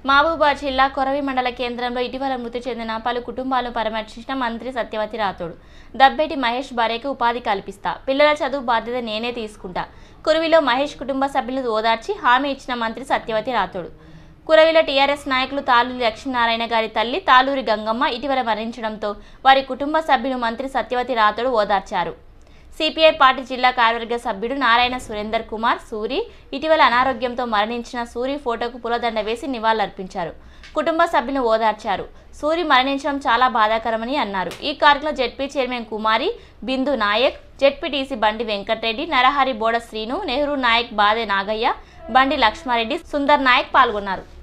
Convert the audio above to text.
మహబూబాద్ జిల్లా కొరవి మండల కేంద్రంలో ఇటీవల మృతి చెందిన పలు కుటుంబాలను పరామర్శించిన మంత్రి సత్యవతి రాథోడ్ దబ్బేటి మహేష్ భార్యకి ఉపాధి కల్పిస్తా పిల్లల చదువు బాధ్యత నేనే తీసుకుంటా కురువిలో మహేష్ కుటుంబ సభ్యులను ఓదార్చి హామీ ఇచ్చిన మంత్రి సత్యవతి రాథోడ్ కురవిలో టీఆర్ఎస్ నాయకులు తాలూరి లక్ష్మీనారాయణ గారి తల్లి తాలూరి గంగమ్మ ఇటీవల మరణించడంతో వారి కుటుంబ సభ్యులు మంత్రి సత్యవతి రాథోడ్ ఓదార్చారు సిపిఐ పార్టీ జిల్లా కార్యవర్గ సభ్యుడు నారాయణ సురేందర్ కుమార్ సూరి ఇటీవల అనారోగ్యంతో మరణించిన సూరి ఫోటోకు పూలదండ వేసి నివాళులర్పించారు కుటుంబ సభ్యులను ఓదార్చారు సూరి మరణించడం చాలా బాధాకరమని అన్నారు ఈ కార్యక్రమంలో ZP chairman Kumari Bindu Nayak ZPTC Bandi Venkatareddy Narahari బోడ శ్రీను నెహ్రూ నాయక్ బాదే నాగయ్య బండి లక్ష్మారెడ్డి సుందర్ నాయక్ పాల్గొన్నారు